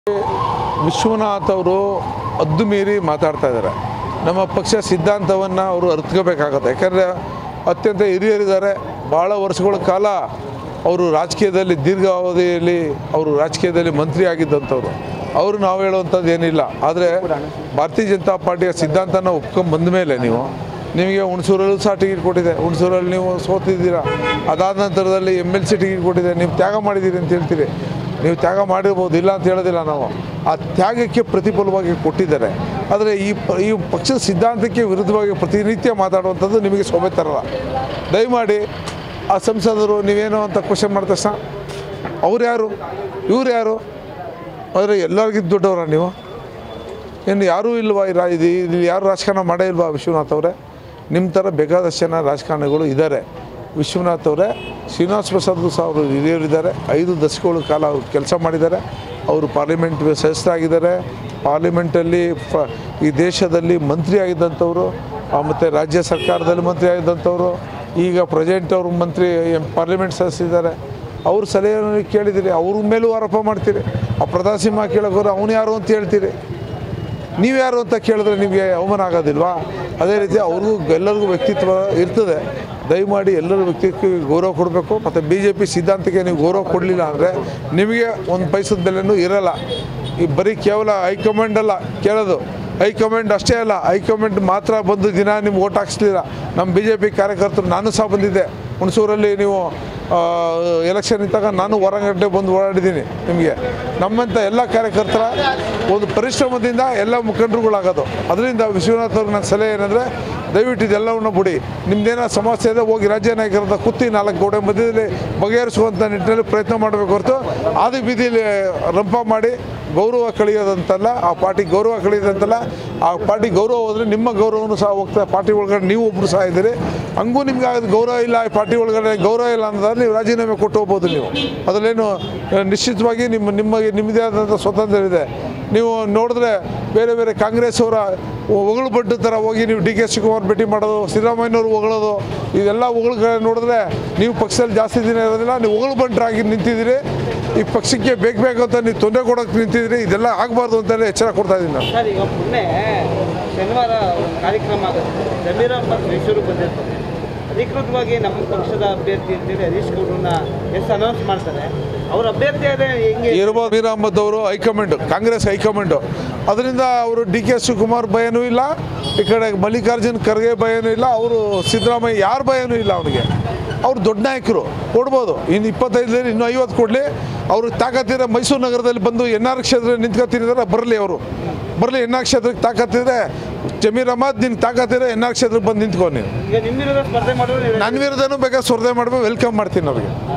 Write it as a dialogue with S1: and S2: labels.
S1: ವಿಶ್ವನಾಥ್ ಅವರು ಹದ್ದು ಮೀರಿ ಮಾತಾಡ್ತಾ ಇದ್ದಾರೆ ನಮ್ಮ ಪಕ್ಷ ಸಿದ್ಧಾಂತವನ್ನು ಅವರು ಅರ್ಥಕೋಬೇಕಾಗತ್ತೆ ಯಾಕಂದರೆ ಅತ್ಯಂತ ಹಿರಿಯರಿದ್ದಾರೆ ಭಾಳ ವರ್ಷಗಳ ಕಾಲ ಅವರು ರಾಜಕೀಯದಲ್ಲಿ ದೀರ್ಘಾವಧಿಯಲ್ಲಿ ಅವರು ರಾಜಕೀಯದಲ್ಲಿ ಮಂತ್ರಿ ಆಗಿದ್ದಂಥವ್ರು ಅವರು ನಾವು ಹೇಳುವಂಥದ್ದು ಏನಿಲ್ಲ ಆದರೆ ಭಾರತೀಯ ಜನತಾ ಪಾರ್ಟಿಯ ಸಿದ್ಧಾಂತನ ಒಪ್ಕೊಂಡ್ ಬಂದ ಮೇಲೆ ನೀವು ನಿಮಗೆ ಹುಣಸೂರಲ್ಲೂ ಸಹ ಟಿಕೆಟ್ ಕೊಟ್ಟಿದೆ ಹುಣಸೂರಲ್ಲಿ ನೀವು ಸೋತಿದ್ದೀರಾ ಅದಾದ ನಂತರದಲ್ಲಿ ಎಮ್ ಎಲ್ ಸಿ ಟಿಕೆಟ್ ಕೊಟ್ಟಿದೆ ನೀವು ತ್ಯಾಗ ಮಾಡಿದ್ದೀರಿ ಅಂತ ಹೇಳ್ತೀರಿ ನೀವು ತ್ಯಾಗ ಮಾಡಿರ್ಬೋದು ಇಲ್ಲ ಅಂತ ಹೇಳೋದಿಲ್ಲ ನಾವು ಆ ತ್ಯಾಗಕ್ಕೆ ಪ್ರತಿಫಲವಾಗಿ ಕೊಟ್ಟಿದ್ದಾರೆ ಆದರೆ ಈ ಪ ಈ ಪಕ್ಷದ ಸಿದ್ಧಾಂತಕ್ಕೆ ವಿರುದ್ಧವಾಗಿ ಪ್ರತಿನಿತ್ಯ ಮಾತಾಡುವಂಥದ್ದು ನಿಮಗೆ ಶೋಭೆ ತರಲ್ಲ ದಯಮಾಡಿ ಆ ಸಂಸದರು ನೀವೇನೋ ಅಂತ ಕ್ವಶನ್ ಮಾಡಿದ ತಕ್ಷಣ ಅವ್ರು ಯಾರು ಇವ್ರು ಯಾರು ಆದರೆ ಎಲ್ಲರಿಗಿಂತ ದೊಡ್ಡವರ ನೀವು ಏನು ಯಾರೂ ಇಲ್ವಾ ಈ ರಾ ಇದು ಇಲ್ಲಿ ಯಾರು ರಾಜಕಾರಣ ಮಾಡೇ ಇಲ್ವಾ ವಿಶ್ವನಾಥ್ ಅವರೇ ನಿಮ್ಮ ಥರ ಬೇಕಾದಷ್ಟು ಜನ ರಾಜಕಾರಣಿಗಳು ಇದ್ದಾರೆ ವಿಶ್ವನಾಥ್ ಅವರೇ ಶ್ರೀನಿವಾಸ ಪ್ರಸಾದ್ಗೂ ಸಹ ಅವರು ಹಿರಿಯರಿದ್ದಾರೆ ಐದು ದಶಕಗಳ ಕಾಲ ಅವರು ಕೆಲಸ ಮಾಡಿದ್ದಾರೆ ಅವರು ಪಾರ್ಲಿಮೆಂಟ್ ಸದಸ್ಯರಾಗಿದ್ದಾರೆ ಪಾರ್ಲಿಮೆಂಟಲ್ಲಿ ಫ ಈ ದೇಶದಲ್ಲಿ ಮಂತ್ರಿ ಆಗಿದ್ದಂಥವ್ರು ಮತ್ತು ರಾಜ್ಯ ಸರ್ಕಾರದಲ್ಲಿ ಮಂತ್ರಿ ಆಗಿದ್ದಂಥವ್ರು ಈಗ ಪ್ರೆಸಿಡೆಂಟ್ ಅವರು ಮಂತ್ರಿ ಎಂ ಪಾರ್ಲಿಮೆಂಟ್ ಸದಸ್ಯರಿದ್ದಾರೆ ಅವ್ರ ಸಲಹೆಯನ್ನು ಕೇಳಿದಿರಿ ಅವ್ರ ಮೇಲೂ ಆರೋಪ ಮಾಡ್ತೀರಿ ಆ ಪ್ರಧಾನ ಸಿಂಹ ಕೇಳೋರು ಅವನು ಯಾರು ಅಂತ ಹೇಳ್ತೀರಿ ನೀವ್ಯಾರು ಅಂತ ಕೇಳಿದ್ರೆ ನಿಮಗೆ ಅವಮಾನ ಆಗೋದಿಲ್ವಾ ಅದೇ ರೀತಿ ಅವ್ರಿಗೂ ಎಲ್ಲರಿಗೂ ವ್ಯಕ್ತಿತ್ವ ಇರ್ತದೆ ದಯಮಾಡಿ ಎಲ್ಲರ ವ್ಯಕ್ತಿತ್ವಕ್ಕೆ ಗೌರವ ಕೊಡಬೇಕು ಮತ್ತು ಬಿ ಜೆ ಪಿ ಸಿದ್ಧಾಂತಕ್ಕೆ ನೀವು ಗೌರವ ಕೊಡಲಿಲ್ಲ ಅಂದರೆ ನಿಮಗೆ ಒಂದು ಪೈಸದ ಬೆಲೆನೂ ಇರಲ್ಲ ಈ ಬರೀ ಕೇವಲ ಹೈಕಮಾಂಡ್ ಅಲ್ಲ ಕೇಳೋದು ಹೈಕಮಾಂಡ್ ಅಷ್ಟೇ ಅಲ್ಲ ಹೈಕಮಾಂಡ್ ಮಾತ್ರ ಬಂದು ದಿನ ನಿಮ್ಗೆ ಓಟ್ ಹಾಕ್ಸ್ಲಿಲ್ಲ ನಮ್ಮ ಬಿ ಜೆ ಪಿ ಕಾರ್ಯಕರ್ತರು ನಾನು ಸಹ ಬಂದಿದ್ದೆ ಹುಣಸೂರಲ್ಲಿ ನೀವು ಎಲೆಕ್ಷನ್ ಇದ್ದಾಗ ನಾನು ಹೊರಗಡೆ ಬಂದು ಓಡಾಡಿದ್ದೀನಿ ನಿಮಗೆ ನಮ್ಮಂಥ ಎಲ್ಲ ಕಾರ್ಯಕರ್ತರ ಒಂದು ಪರಿಶ್ರಮದಿಂದ ಎಲ್ಲ ಮುಖಂಡರುಗಳಾಗೋದು ಅದರಿಂದ ವಿಶ್ವನಾಥ್ ಅವ್ರಿಗೆ ನನ್ನ ಸಲಹೆ ಏನಂದರೆ ದಯವಿಟ್ಟು ಇದೆಲ್ಲವನ್ನು ಬಿಡಿ ನಿಮ್ದೇನೋ ಸಮಸ್ಯೆ ಇದೆ ಹೋಗಿ ರಾಜ್ಯ ನಾಯಕರದ ಕುತ್ತಿ ನಾಲ್ಕು ಗೋಡೆ ಮಧ್ಯದಲ್ಲಿ ಬಗೆಹರಿಸುವಂಥ ನಿಟ್ಟಿನಲ್ಲಿ ಪ್ರಯತ್ನ ಮಾಡಬೇಕು ಹೊರತು ಆದಿ ಬೀದಿಯಲ್ಲಿ ರಂಪ ಮಾಡಿ ಗೌರವ ಕಳೆಯೋದಂತಲ್ಲ ಆ ಪಾರ್ಟಿ ಗೌರವ ಕಳೆಯೋದಂತಲ್ಲ ಆ ಪಾರ್ಟಿ ಗೌರವ ಹೋದರೆ ನಿಮ್ಮ ಗೌರವನೂ ಸಹ ಹೋಗ್ತದೆ ಪಾರ್ಟಿ ಒಳಗಡೆ ನೀವು ಒಬ್ಬರು ಸಹ ಇದ್ದೀರಿ ಹಂಗೂ ನಿಮ್ಗೆ ಆಗೋದು ಗೌರವ ಇಲ್ಲ ಈ ಪಾರ್ಟಿ ಒಳಗಡೆ ಗೌರವ ಇಲ್ಲ ಅನ್ನೋದಾದ್ರೆ ನೀವು ರಾಜೀನಾಮೆ ಕೊಟ್ಟು ಹೋಗ್ಬೋದು ನೀವು ಅದರಲ್ಲೇನು ಆ, ನಿಶ್ಚಿತವಾಗಿ ನಿಮ್ಮ ನಿಮಗೆ ನಿಮ್ಮದೇ ಆದಂಥ ಸ್ವಾತಂತ್ರ್ಯ ಇದೆ ನೀವು ನೋಡಿದ್ರೆ ಬೇರೆ ಬೇರೆ ಕಾಂಗ್ರೆಸ್ ಅವರ ಹೊಗಳು ಬಡ್ಡು ಥರ ಹೋಗಿ ನೀವು ಡಿ ಕೆ ಶಿವಕುಮಾರ್ ಭೇಟಿ ಮಾಡೋದು ಸಿದ್ದರಾಮಯ್ಯನವ್ರು ಹೊಗಳೋದು ಇದೆಲ್ಲ ಹೊಗಳ ನೋಡಿದ್ರೆ ನೀವು ಪಕ್ಷದಲ್ಲಿ ಜಾಸ್ತಿ ದಿನ ಇರೋದಿಲ್ಲ ನೀವು ಹೊಗಳು ಬಂಟರಾಗಿ ನಿಂತಿದ್ದೀರಿ ಈ ಪಕ್ಷಕ್ಕೆ ಬೇಕು ಬೇಕು ಅಂತ ನೀವು ತೊಂದರೆ ಕೊಡೋಕೆ ನಿಂತಿದ್ದೀರಿ ಇದೆಲ್ಲ ಆಗಬಾರ್ದು ಅಂತಲೇ ಎಚ್ಚರ ಕೊಡ್ತಾ ಇದ್ದೀನಿ ನಾನು
S2: ಸರ್ ಈಗ ಮೊನ್ನೆ ಶನಿವಾರ ಒಂದು ಕಾರ್ಯಕ್ರಮ ಆಗುತ್ತೆ ಜಮೀರ್ ಅಹಮದ್ ಮೈಸೂರು ಬಂದಿರ್ತಾರೆ ಅಧಿಕೃತವಾಗಿ ನಮ್ಮ ಪಕ್ಷದ ಅಭ್ಯರ್ಥಿ ಅಂತೇಳಿ ಹರೀಶ್ ಗೌಡ್ರನ್ನ ಎಷ್ಟು ಅನೌನ್ಸ್ ಮಾಡ್ತಾರೆ ಅವ್ರ ಅಭ್ಯರ್ಥಿ ಆದರೆ ಹೆಂಗೆ
S1: ಇರ್ಬೋದು ಮೀರ್ ಅಹಮದ್ ಅವರು ಹೈಕಮಾಂಡ್ ಕಾಂಗ್ರೆಸ್ ಹೈಕಮಾಂಡು ಅದರಿಂದ ಅವರು ಡಿ ಕೆ ಶಿವಕುಮಾರ್ ಭಯನೂ ಇಲ್ಲ ಈ ಕಡೆ ಮಲ್ಲಿಕಾರ್ಜುನ್ ಖರ್ಗೆ ಭಯನೂ ಇಲ್ಲ ಅವರು ಸಿದ್ದರಾಮಯ್ಯ ಯಾರ ಭಯನೂ ಇಲ್ಲ ಅವನಿಗೆ ಅವ್ರು ದೊಡ್ಡ ನಾಯಕರು ಕೊಡ್ಬೋದು ಇನ್ನು ಇಪ್ಪತ್ತೈದರಲ್ಲಿ ಇನ್ನೂ ಐವತ್ತು ಕೊಡಲಿ ಅವರು ತಾಕತ್ತಿದ್ರೆ ಮೈಸೂರು ನಗರದಲ್ಲಿ ಬಂದು ಎನ್ ಆರ್ ಕ್ಷೇತ್ರ ನಿಂತ್ಕೊತಿದ್ದಾರೆ ಬರಲಿ ಅವರು ಬರಲಿ ಎನ್ ಆರ್ ಕ್ಷೇತ್ರಕ್ಕೆ ತಾಕತ್ತಿದ್ರೆ ಜಮೀರ್ ಅಹಮದ್ ನಿನ್ ತಾಕತ್ತಿದ್ರೆ ಎನ್ ಆರ್ ಕ್ಷೇತ್ರಕ್ಕೆ ಬಂದು ನಿಂತ್ಕೊ ನೀನು
S2: ಈಗ ನಿಮ್ಮ ವಿರುದ್ಧ ಸ್ಪರ್ಧೆ ಮಾಡಿದ್ರೆ
S1: ನನ್ನ ವಿರುದ್ಧನೂ ಬೇಕಾದ್ರೆ ಸ್ಪರ್ಧೆ ಮಾಡ್ಬೇಕು ವೆಲ್ಕಮ್ ಮಾಡ್ತೀನಿ ಅವ್ರಿಗೆ